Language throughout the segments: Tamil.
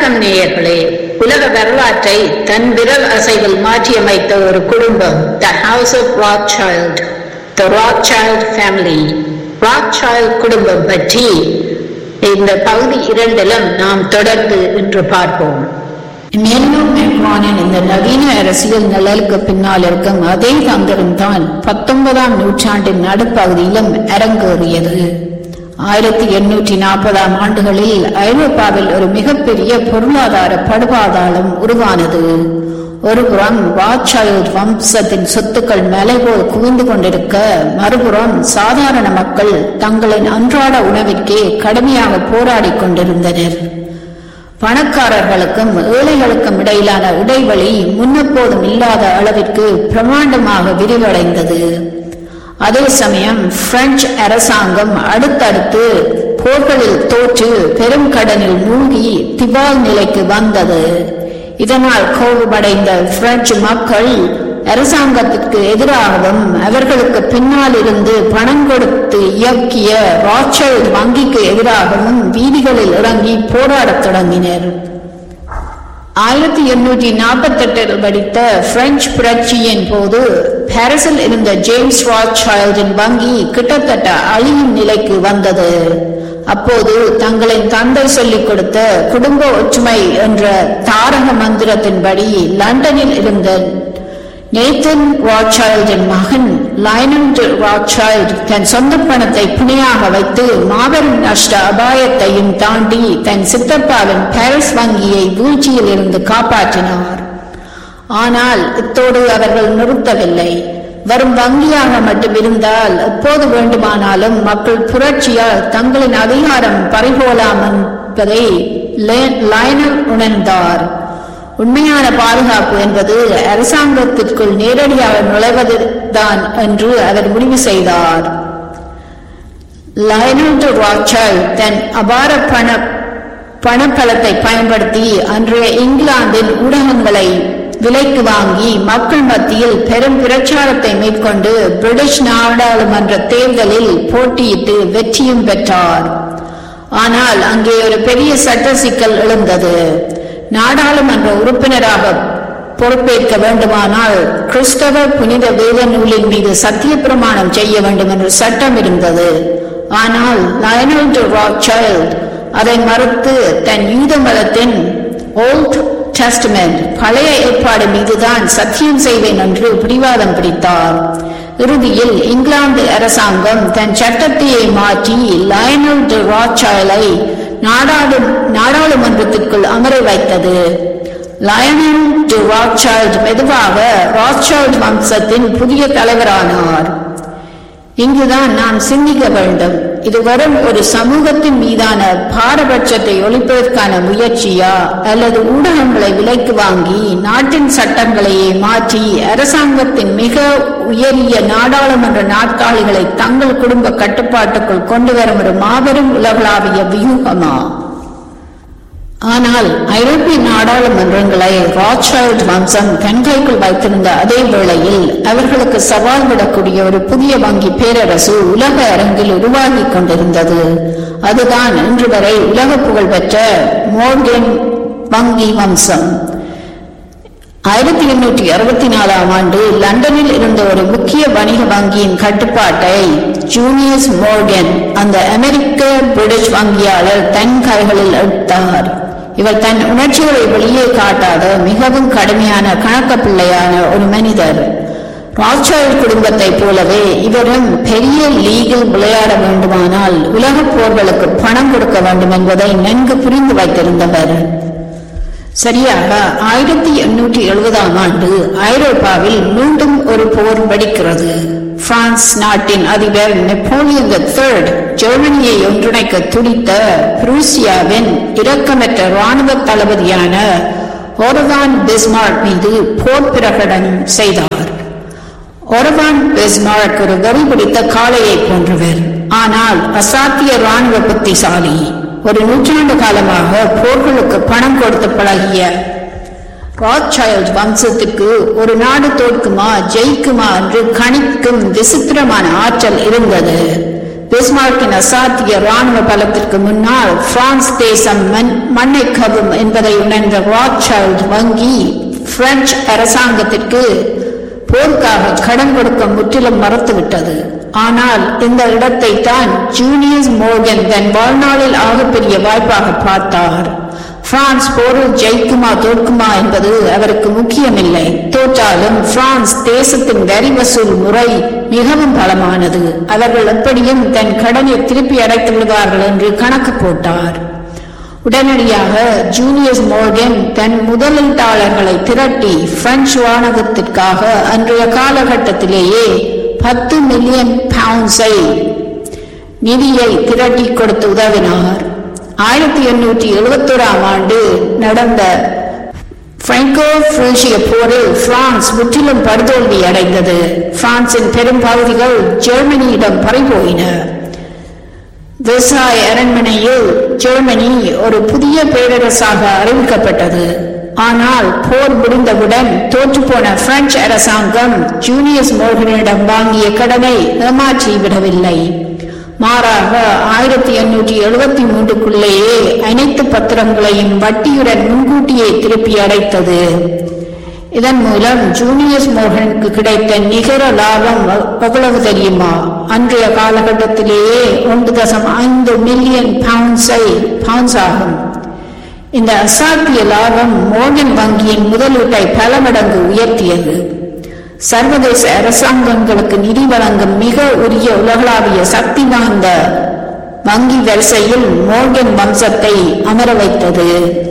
வணக்கம் நேயர்களே உலக வரலாற்றை தன் விரல் அசைவில் மாற்றியமைத்த ஒரு குடும்பம் the house of Rothschild the Rothschild family Rothschild குடும்பம் பற்றி இந்த பகுதி இரண்டிலும் நாம் தொடர்ந்து இன்று பார்ப்போம் மேலும் மேக்ரானின் இந்த நவீன அரசியல் நிழலுக்கு பின்னால் இருக்கும் அதே தந்திரம் தான் பத்தொன்பதாம் நூற்றாண்டின் நடுப்பகுதியிலும் அரங்கேறியது ஆயிரத்தி எண்ணூற்றி நாற்பதாம் ஆண்டுகளில் ஐரோப்பாவில் ஒரு மிகப்பெரிய பொருளாதார படுபாதாளம் உருவானது ஒருபுறம் வாட்சைல்ட் வம்சத்தின் சொத்துக்கள் மலை போல் குவிந்து கொண்டிருக்க மறுபுறம் சாதாரண மக்கள் தங்களின் அன்றாட உணவிற்கே கடுமையாக போராடிக் கொண்டிருந்தனர் பணக்காரர்களுக்கும் ஏழைகளுக்கும் இடையிலான இடைவெளி முன்னெப்போதும் இல்லாத அளவிற்கு பிரமாண்டமாக விரிவடைந்தது அதே சமயம் பிரெஞ்சு அரசாங்கம் அடுத்தடுத்து போர்களில் தோற்று பெரும் கடனில் மூழ்கி திவால் நிலைக்கு வந்தது இதனால் கோபமடைந்த பிரெஞ்சு மக்கள் அரசாங்கத்திற்கு எதிராகவும் அவர்களுக்கு பின்னால் இருந்து பணம் கொடுத்து இயக்கிய ராச்சல் வங்கிக்கு எதிராகவும் வீதிகளில் இறங்கி போராடத் தொடங்கினர் ஆயிரத்தி எண்ணூற்றி நாற்பத்தி எட்டில் படித்த பிரெஞ்சு புரட்சியின் போது பாரிஸில் இருந்த ஜேம்ஸ் ராச்சைல்டின் வங்கி கிட்டத்தட்ட அழியும் நிலைக்கு வந்தது அப்போது தங்களின் தந்தை சொல்லிக் கொடுத்த குடும்ப ஒற்றுமை என்ற தாரக மந்திரத்தின்படி லண்டனில் இருந்த நேத்தன் ராச்சைல்டின் மகன் லைனன் ராச்சைல்ட் தன் சொந்த பணத்தை பிணையாக வைத்து மாபெரும் நஷ்ட அபாயத்தையும் தாண்டி தன் சித்தப்பாவின் பாரிஸ் வங்கியை வீழ்ச்சியில் இருந்து காப்பாற்றினார் ஆனால் இத்தோடு அவர்கள் நிறுத்தவில்லை வரும் வங்கியாக மட்டும் இருந்தால் எப்போது வேண்டுமானாலும் மக்கள் புரட்சியால் தங்களின் அதிகாரம் பறிபோலாம் என்பதை லைனல் உணர்ந்தார் உண்மையான பாதுகாப்பு என்பது அரசாங்கத்திற்குள் நேரடியாக நுழைவதுதான் என்று அவர் முடிவு செய்தார் லயனல் ராச்சல் தன் அபார பண பணப்பலத்தை பயன்படுத்தி அன்றைய இங்கிலாந்தின் ஊடகங்களை விலைக்கு வாங்கி மக்கள் மத்தியில் பெரும் பிரச்சாரத்தை மேற்கொண்டு பிரிட்டிஷ் நாடாளுமன்ற தேர்தலில் போட்டியிட்டு வெற்றியும் பெற்றார் ஆனால் அங்கே ஒரு பெரிய சட்ட சிக்கல் எழுந்தது நாடாளுமன்ற உறுப்பினராக பொறுப்பேற்க வேண்டுமானால் கிறிஸ்தவ புனித வேத நூலின் மீது சத்திய பிரமாணம் செய்ய வேண்டும் என்று சட்டம் இருந்தது ஆனால் லயனல் டு ராக்சைல்ட் அதை மறுத்து தன் யூத மதத்தின் ஓல்ட் டெஸ்டமெண்ட் பழைய ஏற்பாடு மீதுதான் சத்தியம் செய்வேன் என்று பிடிவாதம் பிடித்தார் இறுதியில் இங்கிலாந்து அரசாங்கம் தன் சட்டத்தையே மாற்றி லயனல் டு ராச்சாயலை நாடாளு நாடாளுமன்றத்திற்குள் அமர வைத்தது லயனல் டு ராச்சாய்ல்ட் மெதுவாக ராச்சாய்ல்ட் வம்சத்தின் புதிய தலைவரானார் இங்குதான் நாம் சிந்திக்க வேண்டும் இது வரும் ஒரு சமூகத்தின் மீதான பாரபட்சத்தை ஒழிப்பதற்கான முயற்சியா அல்லது ஊடகங்களை விலைக்கு வாங்கி நாட்டின் சட்டங்களையே மாற்றி அரசாங்கத்தின் மிக உயரிய நாடாளுமன்ற நாற்காலிகளை தங்கள் குடும்ப கட்டுப்பாட்டுக்குள் கொண்டு வரும் ஒரு மாபெரும் உலகளாவிய வியூகமா ஆனால் ஐரோப்பிய நாடாளுமன்றங்களை ராச்சாய்ல்ட் வம்சம் கண்கைக்குள் வைத்திருந்த அதே வேளையில் அவர்களுக்கு சவால் விடக்கூடிய ஒரு புதிய வங்கி பேரரசு உலக அரங்கில் உருவாகி கொண்டிருந்தது அதுதான் இன்று வரை உலக புகழ் பெற்ற மோர்கன் வங்கி வம்சம் ஆயிரத்தி எண்ணூற்றி அறுபத்தி நாலாம் ஆண்டு லண்டனில் இருந்த ஒரு முக்கிய வணிக வங்கியின் கட்டுப்பாட்டை ஜூனியஸ் மோர்கன் அந்த அமெரிக்க பிரிட்டிஷ் வங்கியாளர் தன் கைகளில் எடுத்தார் இவர் தன் உணர்ச்சிகளை வெளியே காட்டாத மிகவும் கடுமையான கணக்க பிள்ளையான ஒரு மனிதர் ராச்சாய்ல் குடும்பத்தைப் போலவே இவரும் பெரிய லீகில் விளையாட வேண்டுமானால் உலகப் போர்களுக்கு பணம் கொடுக்க வேண்டும் என்பதை நன்கு புரிந்து வைத்திருந்தவர் சரியாக ஆயிரத்தி எண்ணூற்றி எழுபதாம் ஆண்டு ஐரோப்பாவில் மீண்டும் ஒரு போர் வெடிக்கிறது பிரான்ஸ் நாட்டின் அதிபர் நெப்போலியன் தேர்ட் ஜெர்மனியை ஒன்றிணைக்க துடித்த புரூசியாவின் இரக்கமற்ற ராணுவ தளபதியான ஒரவான் பிஸ்மார்க் மீது போர் பிரகடனம் செய்தார் ஒரவான் பிஸ்மார்க் ஒரு வெறி பிடித்த காளையை போன்றவர் ஆனால் அசாத்திய ராணுவ புத்திசாலி ஒரு நூற்றாண்டு காலமாக போர்களுக்கு பணம் கொடுத்து பழகிய ராட்சைல்ட் வம்சத்துக்கு ஒரு நாடு தோற்குமா ஜெயிக்குமா என்று கணிக்கும் விசித்திரமான ஆற்றல் இருந்தது பிஸ்மார்க்கின் அசாத்திய ராணுவ பலத்திற்கு முன்னால் பிரான்ஸ் தேசம் மண் மண்ணை கவும் என்பதை உணர்ந்த ராத்சைல்ட் வங்கி பிரெஞ்சு அரசாங்கத்திற்கு போருக்காக கடன் கொடுக்க முற்றிலும் மறுத்துவிட்டது ஆனால் இந்த இடத்தை தான் ஜூனியஸ் மோர்கன் தன் வாழ்நாளில் ஆகப்பெரிய வாய்ப்பாக பார்த்தார் பிரான்ஸ் போரில் ஜெயிக்குமா தோற்குமா என்பது அவருக்கு முக்கியமில்லை தோற்றாலும் பிரான்ஸ் தேசத்தின் வரி வசூல் முறை மிகவும் பலமானது அவர்கள் எப்படியும் தன் கடனை திருப்பி அடைத்து விடுவார்கள் என்று கணக்கு போட்டார் உடனடியாக ஜூனியஸ் மோர்கன் தன் முதலீட்டாளர்களை திரட்டி பிரெஞ்சு வானகத்திற்காக அன்றைய காலகட்டத்திலேயே பத்து மில்லியன் பவுண்ட்ஸை நிதியை திரட்டி கொடுத்து உதவினார் ஆயிரத்தி எண்ணூற்றி எழுபத்தோராம் ஆண்டு நடந்த பிராங்கோ பிரேசிய போரில் பிரான்ஸ் முற்றிலும் படுதோல்வி அடைந்தது பிரான்சின் பெரும் பகுதிகள் ஜெர்மனியிடம் பறிபோயின வெர்சாய் அரண்மனையில் ஜெர்மனி ஒரு புதிய பேரரசாக அறிவிக்கப்பட்டது ஆனால் போர் முடிந்தவுடன் தோற்றுப்போன பிரெஞ்சு அரசாங்கம் ஜூனியஸ் மோர்கனிடம் வாங்கிய கடனை ஏமாற்றி விடவில்லை மாறாக ஆயிரத்தி எண்ணூற்றி எழுபத்தி மூன்றுக்குள்ளேயே அனைத்து பத்திரங்களையும் வட்டியுடன் முன்கூட்டியே திருப்பி அடைத்தது இதன் மூலம் ஜூனியஸ் மோகனுக்கு கிடைத்த நிகர லாபம் எவ்வளவு தெரியுமா அன்றைய காலகட்டத்திலேயே ஒன்று தசம் ஐந்து மில்லியன் பவுண்ட்ஸை பவுண்ட்ஸ் ஆகும் இந்த அசாத்திய லாபம் மோகன் வங்கியின் முதலீட்டை பல மடங்கு உயர்த்தியது சர்வதேச அரசாங்கங்களுக்கு நிதி வழங்கும் மிக உரிய உலகளாவிய சக்தி வாய்ந்த வங்கி வரிசையில் மோர்கன் வம்சத்தை அமர வைத்தது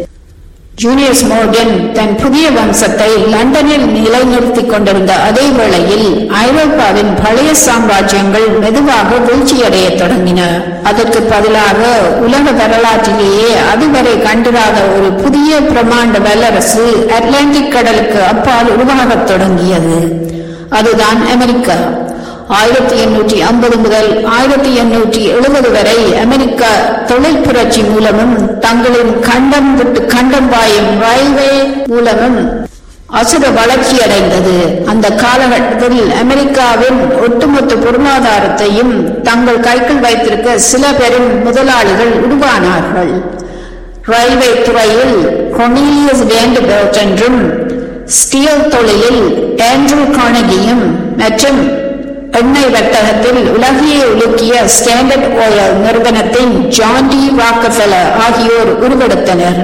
ஜூனியஸ் மோர்கன் தன் புதிய வம்சத்தை லண்டனில் நிலைநிறுத்திக் கொண்டிருந்த அதே வேளையில் ஐரோப்பாவின் பழைய சாம்ராஜ்யங்கள் மெதுவாக வீழ்ச்சியடைய தொடங்கின அதற்கு பதிலாக உலக வரலாற்றிலேயே அதுவரை கண்டிராத ஒரு புதிய பிரமாண்ட வல்லரசு அட்லாண்டிக் கடலுக்கு அப்பால் உருவாகத் தொடங்கியது அதுதான் அமெரிக்கா ஆயிரத்தி எண்ணூற்றி ஐம்பது முதல் ஆயிரத்தி எண்ணூற்றி எழுபது வரை அமெரிக்கா தொழில் புரட்சி மூலமும் தங்களின் கண்டம் விட்டு கண்டம் பாயும் ரயில்வே மூலமும் அசுர வளர்ச்சி அடைந்தது அந்த காலகட்டத்தில் அமெரிக்காவின் ஒட்டுமொத்த பொருளாதாரத்தையும் தங்கள் கைக்குள் வைத்திருக்க சில பெரும் முதலாளிகள் உருவானார்கள் ரயில்வே துறையில் கொனீலியஸ் வேண்டுபெல்ட் என்றும் ஸ்டீல் தொழிலில் ஆண்ட்ரூ கானகியும் மற்றும் எண்ணெய் வர்த்தகத்தில் உலகையே உலுக்கிய ஸ்டாண்டர்ட் ஆயில் நிறுவனத்தின் ஜான் டி ராக்கஃபெலர் ஆகியோர் உருவெடுத்தனர்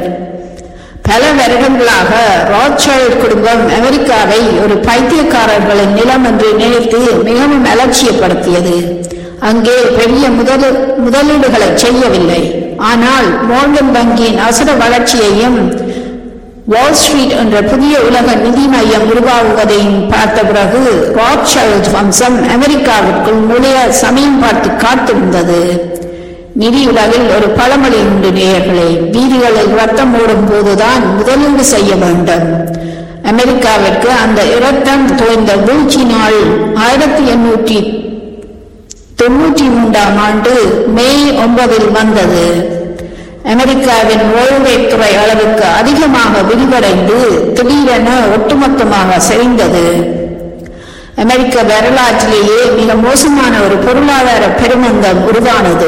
பல வருடங்களாக ராட்சைல்ட் குடும்பம் அமெரிக்காவை ஒரு பைத்தியக்காரர்களின் நிலம் என்று நினைத்து மிகவும் அலட்சியப்படுத்தியது அங்கே பெரிய முதலீ முதலீடுகளை செய்யவில்லை ஆனால் மோர்கன் வங்கியின் அசுர வளர்ச்சியையும் வால் ஸ்ட்ரீட் என்ற புதிய உலக நிதி மையம் உருவாகுவதையும் பார்த்த பிறகு ராட்சைல்ட் வம்சம் அமெரிக்காவிற்குள் நுழைய சமயம் பார்த்து காத்திருந்தது நிதி உலகில் ஒரு பழமொழி உண்டு நேயர்களே வீதிகளில் ரத்தம் ஓடும் போதுதான் முதலீடு செய்ய வேண்டும் அமெரிக்காவிற்கு அந்த இரத்தம் தோய்ந்த வீழ்ச்சி நாள் ஆயிரத்தி எண்ணூற்றி தொன்னூற்றி மூன்றாம் ஆண்டு மே ஒன்பதில் வந்தது அமெரிக்காவின் ரயில்வே துறை அளவுக்கு அதிகமாக விரிவடைந்து திடீரென ஒட்டுமொத்தமாக சரிந்தது அமெரிக்க வரலாற்றிலேயே மிக மோசமான ஒரு பொருளாதார பெருமந்தம் உருவானது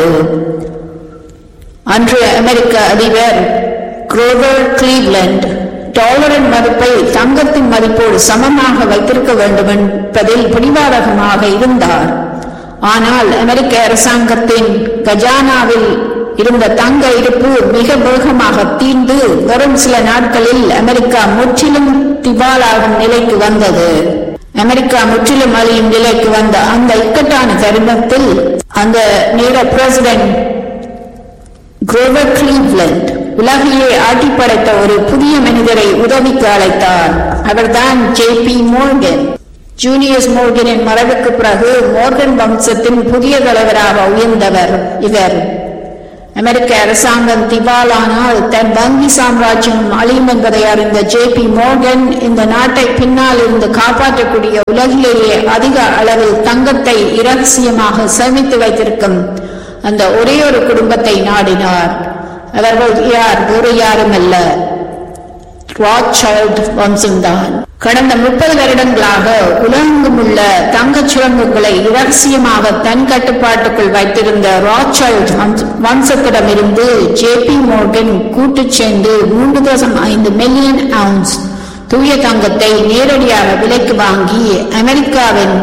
அன்று அமெரிக்க அதிபர் குரோவர் கிளீவ்லண்ட் டாலரின் மதிப்பை தங்கத்தின் மதிப்போடு சமமாக வைத்திருக்க வேண்டும் என்பதில் பிடிவாதகமாக இருந்தார் ஆனால் அமெரிக்க அரசாங்கத்தின் கஜானாவில் இருந்த தங்க இருப்பு மிக வேகமாக தீர்ந்து வரும் சில நாட்களில் அமெரிக்கா முற்றிலும் திவாலாகும் நிலைக்கு வந்தது அமெரிக்கா முற்றிலும் அழியும் நிலைக்கு வந்த அந்த இக்கட்டான தருணத்தில் அந்த நேர பிரசிடென்ட் குரோவர் கிளீவ்லண்ட் உலகையே ஆட்டி படைத்த ஒரு புதிய மனிதரை உதவிக்கு அழைத்தார் அவர்தான் ஜே பி மோர்கன் ஜூனியஸ் மோர்கனின் மறைவுக்கு பிறகு மோர்கன் வம்சத்தின் புதிய தலைவராக உயர்ந்தவர் இவர் அமெரிக்க அரசாங்கம் திவாலானால் தன் வங்கி சாம்ராஜ்யம் அழியும் என்பதை அறிந்த ஜே பி மோர்கன் இந்த நாட்டை பின்னால் இருந்து காப்பாற்றக்கூடிய உலகிலேயே அதிக அளவில் தங்கத்தை இரகசியமாக சேமித்து வைத்திருக்கும் அந்த ஒரே ஒரு குடும்பத்தை நாடினார் அவர்கள் யார் வேறு யாரும் அல்ல ராச்சைல்ட் வம்சம்தான் கடந்த முப்பது வருடங்களாக உலகெங்கும் உள்ள தங்கச் சுரங்கங்களை இரகசியமாக தன் கட்டுப்பாட்டுக்குள் வைத்திருந்த ராச்சைல்ட் வம்சத்திடமிருந்து ஜே பி மோர்கன் கூட்டுச் சேர்ந்து மூன்று தசம் ஐந்து மில்லியன் அவுன்ஸ் தூய தங்கத்தை நேரடியாக விலைக்கு வாங்கி அமெரிக்காவின்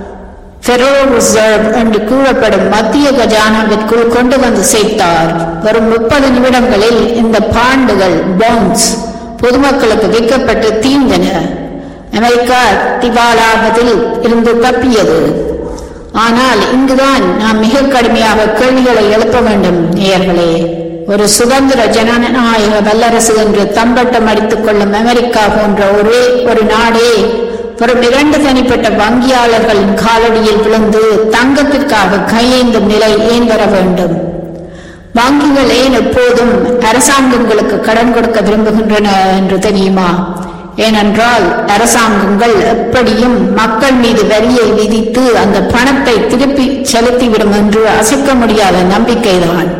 ஃபெடரல் ரிசர்வ் என்று கூறப்படும் மத்திய கஜானாவிற்குள் கொண்டு வந்து சேர்த்தார் வரும் முப்பது நிமிடங்களில் இந்த பாண்டுகள் பாண்ட்ஸ் பொதுமக்களுக்கு விற்கப்பட்டு தீர்ந்தன அமெரிக்கா திவாலாவதில் இருந்து தப்பியது ஆனால் இங்குதான் நாம் மிக கடுமையாக கேள்விகளை எழுப்ப வேண்டும் நேயர்களே ஒரு சுதந்திர ஜனநாயக வல்லரசு என்று தம்பட்டம் அடித்துக் கொள்ளும் அமெரிக்கா போன்ற ஒரே ஒரு நாடே வெறும் இரண்டு தனிப்பட்ட வங்கியாளர்களின் காலடியில் விழுந்து தங்கத்திற்காக கையேந்தும் நிலை ஏன் வர வேண்டும் வங்கிகள் ஏன் எப்போதும் அரசாங்கங்களுக்கு கடன் கொடுக்க விரும்புகின்றன என்று தெரியுமா ஏனென்றால் அரசாங்கங்கள் எப்படியும் மக்கள் மீது வரியை விதித்து அந்த பணத்தை திருப்பி செலுத்திவிடும் என்று அசைக்க முடியாத நம்பிக்கைதான்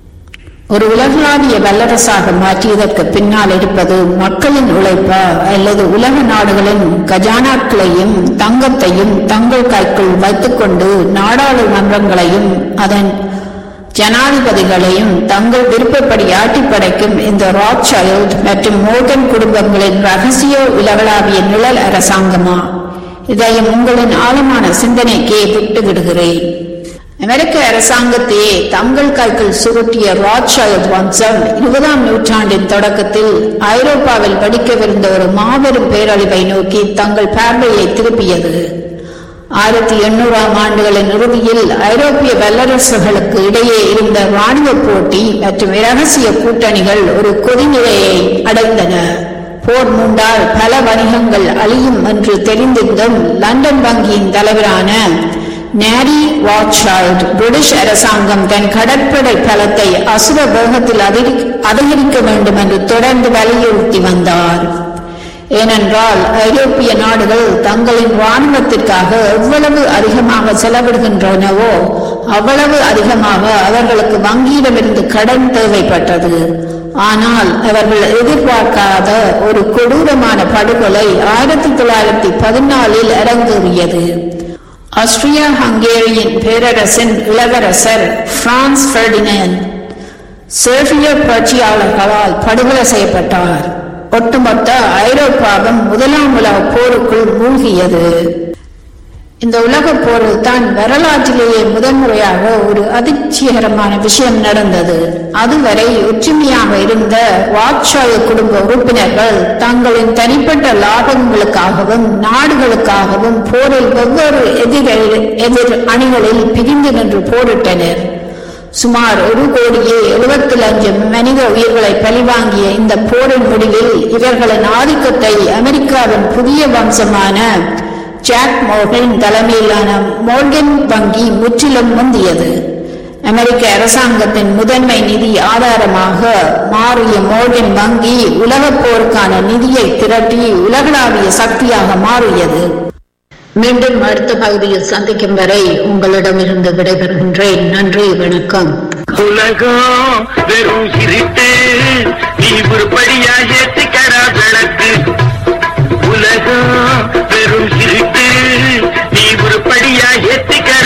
ஒரு உலகளாவிய வல்லரசாக மாற்றியதற்கு பின்னால் இருப்பது மக்களின் உழைப்பா அல்லது உலக நாடுகளின் கஜானாக்களையும் தங்கத்தையும் தங்கள் கைக்குள் வைத்துக்கொண்டு நாடாளுமன்றங்களையும் அதன் ஜனாதிபதிகளையும் தங்கள் விருப்பப்படி ஆட்டி படைக்கும் இந்த ராட்சைல்ட் மற்றும் மோர்கன் குடும்பங்களின் ரகசிய உலகளாவிய நிழல் அரசாங்கமா இதையும் உங்களின் ஆழமான சிந்தனைக்கே விட்டு விடுகிறேன் அமெரிக்க அரசாங்கத்தையே தங்கள் கைக்குள் சுருட்டிய ராட்சைல்ட் வம்சம் இருபதாம் நூற்றாண்டின் தொடக்கத்தில் ஐரோப்பாவில் வெடிக்கவிருந்த ஒரு மாபெரும் பேரழிவை நோக்கி தங்கள் பார்வையை திருப்பியது ஆயிரத்தி எண்ணூறாம் ஆண்டுகளின் இறுதியில் ஐரோப்பிய வல்லரசுகளுக்கு இடையே இருந்த ராணுவ போட்டி மற்றும் இரகசிய கூட்டணிகள் ஒரு கொதிநிலையை அடைந்தன போர் மூண்டால் பல வணிகங்கள் அழியும் என்று தெரிந்திருந்தும் லண்டன் வங்கியின் தலைவரான நேரி வாட்சால்ட் பிரிட்டிஷ் அரசாங்கம் தன் கடற்படை பலத்தை அசுர வேகத்தில் அதிகரிக்க வேண்டும் என்று தொடர்ந்து வலியுறுத்தி வந்தார் ஏனென்றால் ஐரோப்பிய நாடுகள் தங்களின் இராணுவத்திற்காக எவ்வளவு அதிகமாக செலவிடுகின்றனவோ அவ்வளவு அதிகமாக அவர்களுக்கு வங்கியிடமிருந்து கடன் தேவைப்பட்டது ஆனால் அவர்கள் எதிர்பார்க்காத ஒரு கொடூரமான படுகொலை ஆயிரத்தி தொள்ளாயிரத்தி பதினாலில் அரங்கேறியது ஆஸ்திரியா ஹங்கேரியின் பேரரசின் இளவரசர் பிரான்ஸ் பெர்டினன் செர்பிய புரட்சியாளர்களால் படுகொலை செய்யப்பட்டார் ஒட்டுமொத்த ஐரோப்பாவும் முதலாம் உலக போருக்குள் மூழ்கியது இந்த உலக போரில் தான் வரலாற்றிலேயே முதன்முறையாக ஒரு அதிர்ச்சிகரமான விஷயம் நடந்தது அதுவரை ஒற்றுமையாக இருந்த வாட்சாய குடும்ப உறுப்பினர்கள் தங்களின் தனிப்பட்ட லாபங்களுக்காகவும் நாடுகளுக்காகவும் போரில் வெவ்வேறு எதிர் எதிர் அணிகளில் பிரிந்து நின்று போரிட்டனர் சுமார் ஒரு கோடியே எழுபத்தி லட்சம் மனித உயிர்களை பழிவாங்கிய இந்த போரின் முடிவில் இவர்களின் ஆதிக்கத்தை அமெரிக்காவின் புதிய வம்சமான ஜாக் மோர்கன் தலைமையிலான மோர்கன் வங்கி முற்றிலும் முந்தியது அமெரிக்க அரசாங்கத்தின் முதன்மை நிதி ஆதாரமாக மாறிய மோர்கன் வங்கி உலகப் போருக்கான நிதியை திரட்டி உலகளாவிய சக்தியாக மாறியது மீண்டும் அடுத்த பகுதியில் சந்திக்கும் வரை உங்களிடமிருந்து விடைபெறுகின்றேன் நன்றி வணக்கம் உலகம் வெறும்